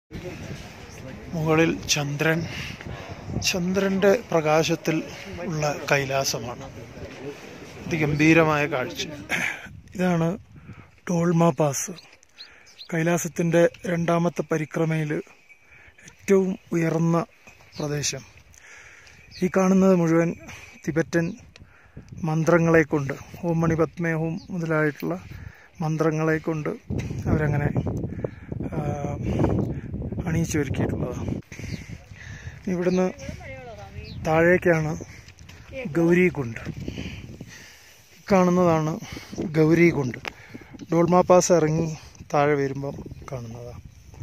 മുകളിൽ ചന്ദ്രൻ ചന്ദ്രൻ്റെ പ്രകാശത്തിൽ ഉള്ള കൈലാസമാണ് അതിഗംഭീരമായ കാഴ്ച ഇതാണ് ടോൾമ പാസ് കൈലാസത്തിൻ്റെ രണ്ടാമത്തെ പരിക്രമയിൽ ഏറ്റവും ഉയർന്ന പ്രദേശം ഈ കാണുന്നത് മുഴുവൻ തിബറ്റൻ മന്ത്രങ്ങളെ കൊണ്ട് ഓം മണി പത്മേ ഓം മുതലായിട്ടുള്ള മന്ത്രങ്ങളെ കൊണ്ട് അവരങ്ങനെ ആ, അണിയിച്ചൊരുക്കിയിട്ടുള്ളതാണ് ഇവിടുന്ന് താഴേക്കാണ് ഗൗരികുണ്ട് ഈ കാണുന്നതാണ് ഗൗരികുണ്ട് ഡോൾമ പാസ് ഇറങ്ങി താഴെ വരുമ്പം കാണുന്നതാണ്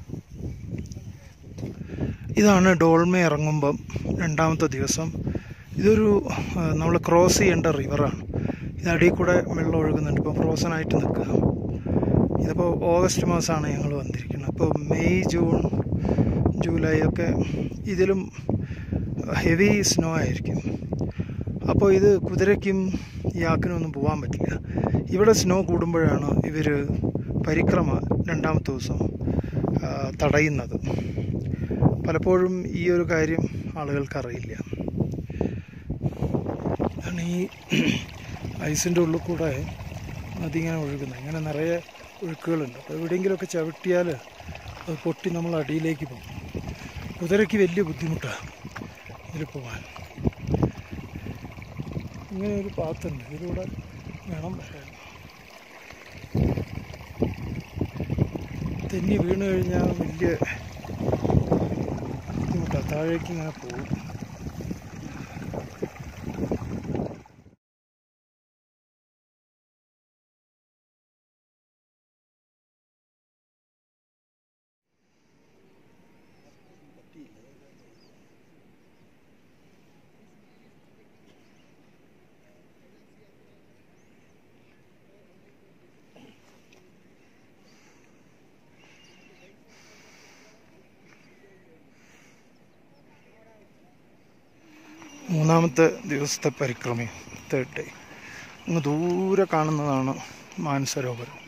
ഇതാണ് ഡോൾമ ഇറങ്ങുമ്പം രണ്ടാമത്തെ ദിവസം ഇതൊരു നമ്മൾ ക്രോസ് ചെയ്യേണ്ട റിവറാണ് ഇത് അടിയിൽ കൂടെ വെള്ളം ഒഴുകുന്നുണ്ട് ഇപ്പോൾ ഫ്രോസൺ ആയിട്ട് നിൽക്കുക ഇതിപ്പോൾ ഓഗസ്റ്റ് മാസമാണ് ഞങ്ങൾ വന്നിരിക്കുന്നത് ഇപ്പോൾ മെയ് ജൂൺ ജൂലൈ ഒക്കെ ഇതിലും ഹെവി സ്നോ ആയിരിക്കും അപ്പോൾ ഇത് കുതിരയ്ക്കും യാക്കിനൊന്നും പോകാൻ പറ്റില്ല ഇവിടെ സ്നോ കൂടുമ്പോഴാണ് ഇവർ പരിക്രമ രണ്ടാമത്തെ ദിവസം ആ, തടയുന്നത് പലപ്പോഴും ഈ ഒരു കാര്യം ആളുകൾക്ക് അറിയില്ല ആണ് ഈ ഐസിൻ്റെ ഉള്ളിൽ കൂടെ നദി ഇങ്ങനെ ഒഴുകുന്നത് ഇങ്ങനെ നിറയെ ഒഴുക്കുകളുണ്ട് അപ്പോൾ എവിടെയെങ്കിലുമൊക്കെ ചവിട്ടിയാൽ അത് പൊട്ടി നമ്മൾ അടിയിലേക്ക് പോകും കുതിരയ്ക്ക് വലിയ ബുദ്ധിമുട്ടാണ് ഇതിൽ പോകാൻ ഇങ്ങനെ ഒരു പാത്തുണ്ട് ഇതിലൂടെ വേണം വരാൻ തെന്നി വീണ് കഴിഞ്ഞാൽ വലിയ ബുദ്ധിമുട്ടാണ് താഴേക്ക് ഇങ്ങനെ പോകും മൂന്നാമത്തെ ദിവസത്തെ പരിക്രമ തേർഡ് ഡേ അങ്ങ് ദൂരെ കാണുന്നതാണ് മാനസരോവരം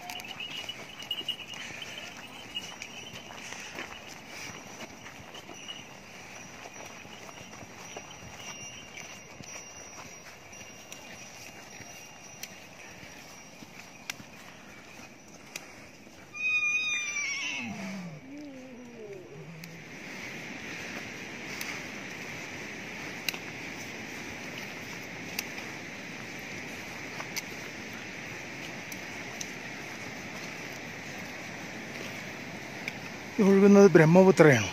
ഇത് ഒഴുകുന്നത് ബ്രഹ്മപുത്രയാണ്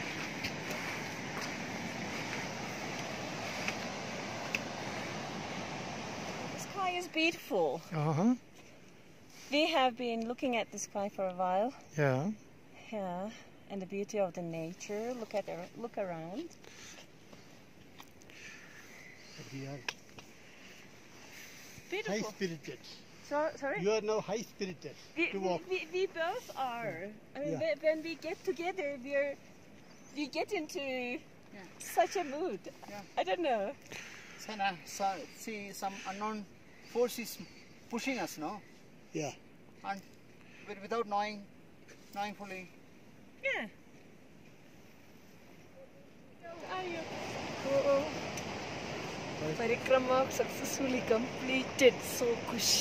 The sky is beautiful. Aaha We have been looking at the sky for a while. Yeah Yeah, and the beauty of the nature. Look at ar- look around. We are high Beautiful. spirited. So, sorry. You are now high spirited We, to we, walk. we, we both are. I mean, Yeah. when- when we get together, we're we get into such a mood. Yeah. I don't know. Sana, so- see some unknown force is pushing us, no? Yeah. And wi- without knowing, knowing fully. Yeah. Are you? Parikrama successfully completed. So kush.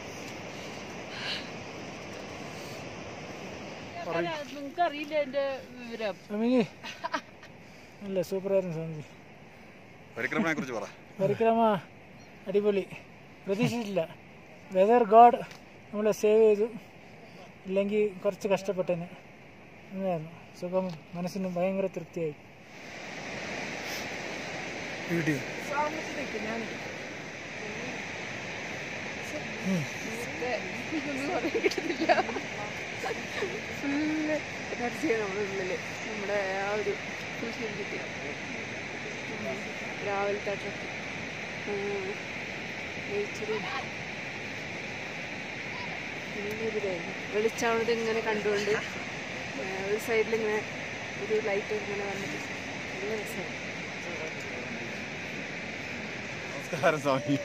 നിങ്ങൾക്ക് അറിയില്ല എന്റെ വിവരം സ്വാമിജി അല്ല സൂപ്പറായിരുന്നു സ്വാമിജി പരിക്രമണയെ കുറിച്ച് പറ പരിക്രമ അടിപൊളി പ്രതീക്ഷിച്ചില്ല വെതർ ഗോഡ് നമ്മളെ സേവ് ചെയ്തു ഇല്ലെങ്കിൽ കുറച്ച് കഷ്ടപ്പെട്ടേനെ അങ്ങനെയായിരുന്നു സുഖം മനസ്സിന് ഭയങ്കര തൃപ്തിയായി വീഡിയോ ഫുള്ള് എനർജിയാണ് നമ്മുടെ ഉള്ളില് നമ്മുടെ ആ ഒരു ഫുൾ കിട്ടി രാവിലത്തെ ട്രക്ക് നേച്ചറും നല്ലൊരിതായിരുന്നു വെളിച്ചാവണത് ഇങ്ങനെ കണ്ടുകൊണ്ട് ആ, ഒരു സൈഡിൽ ഇങ്ങനെ ഒരു ലൈറ്റ് ഇങ്ങനെ വന്നിട്ട് നല്ല രസമാണ് നമസ്കാരം സ്വാമി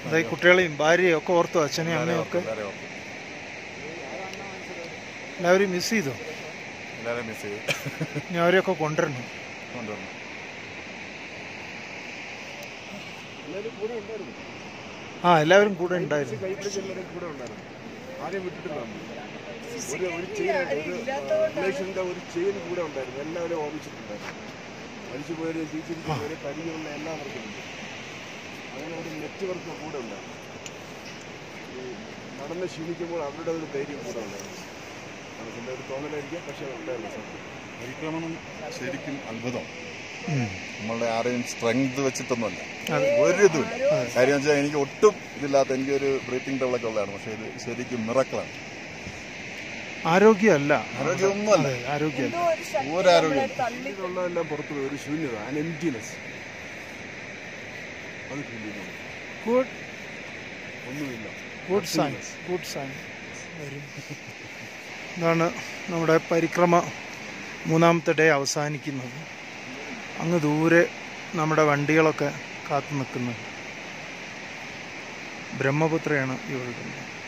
അതായത് കുട്ടികളെയും ഭാര്യയും ഒക്കെ ഓർത്തു അച്ഛനെയും അമ്മയും ഒക്കെ എല്ലാവരെയും ഓർക്കും. എല്ലാവരും മിസ് ചെയ്തു എല്ലാവരെയും മിസ് ചെയ്ത് ഇനി അവരെയൊക്കെ കൊണ്ടുവരണം കൊണ്ടുവരണം ആ എല്ലാവരും കൂടെ ഉണ്ടായിരുന്നു കൂടെ ഉണ്ടായിരുന്നു ആരെയും വിട്ടിട്ടില്ല നമ്മൾ. ഒരു ഒരു ചെയിൻ ഒരു റിലേഷന്റെ ഒരു ചെയിൻ കൂടെ ഉണ്ടായിരുന്നു എല്ലാവരും ഓർമ്മിച്ചിട്ടുണ്ടായിരുന്നു മരിച്ചു പോയവരും ജീവിച്ചിരിക്കുന്നവരെ പരിചയമുള്ള എല്ലാവർക്കും ഉണ്ട് അങ്ങനെ ഒരു നെറ്റ്വർക്ക് കൂടെ ഉണ്ടായിരുന്നു ഈ നടന്ന് ക്ഷീണിക്കുമ്പോൾ അവരുടെ ഒരു ധൈര്യം കൂടെ ഉണ്ടായിരുന്നു നമുക്കെൻ്റെ ഒരു തോന്നലായിരിക്കാം പക്ഷേ ഉണ്ടായിരുന്നു സത്യം പരിക്രമണം ശരിക്കും അത്ഭുതം ഉം. നമ്മളുടെ ആരെയും സ്ട്രെങ്ത് വെച്ചിട്ടൊന്നുമല്ല ഒരു ഇതുമില്ല കാര്യം വെച്ചാൽ എനിക്ക് ഒട്ടും ഇതില്ലാത്ത എനിക്കൊരു ബ്രീത്തിങ് ട്രബിളൊക്കെ ഉള്ളതാണ് പക്ഷേ ഇത് ശരിക്കും മിറക്കളാണ് ആരോഗ്യമല്ല ആരോഗ്യമൊന്നുമല്ല അതെ ആരോഗ്യമല്ല ഒരു ആരോഗ്യം ഉള്ളതെല്ലാം പുറത്തു പോയി ഒരു ശൂന്യത ആൻ എംറ്റിനെസ് അത് ഫീൽ ചെയ്യുന്നു ഗുഡ് ഒന്നുമില്ല ഗുഡ് സയൻസ് ഗുഡ് സയൻസ് ഇതാണ് നമ്മുടെ പരിക്രമ മൂന്നാമത്തെ ഡേ അവസാനിക്കുന്നത് അങ്ങ് ദൂരെ നമ്മുടെ വണ്ടികളൊക്കെ കാത്തു നിൽക്കുന്നത് ബ്രഹ്മപുത്രയാണ് ഈ ഒഴുകുന്നത്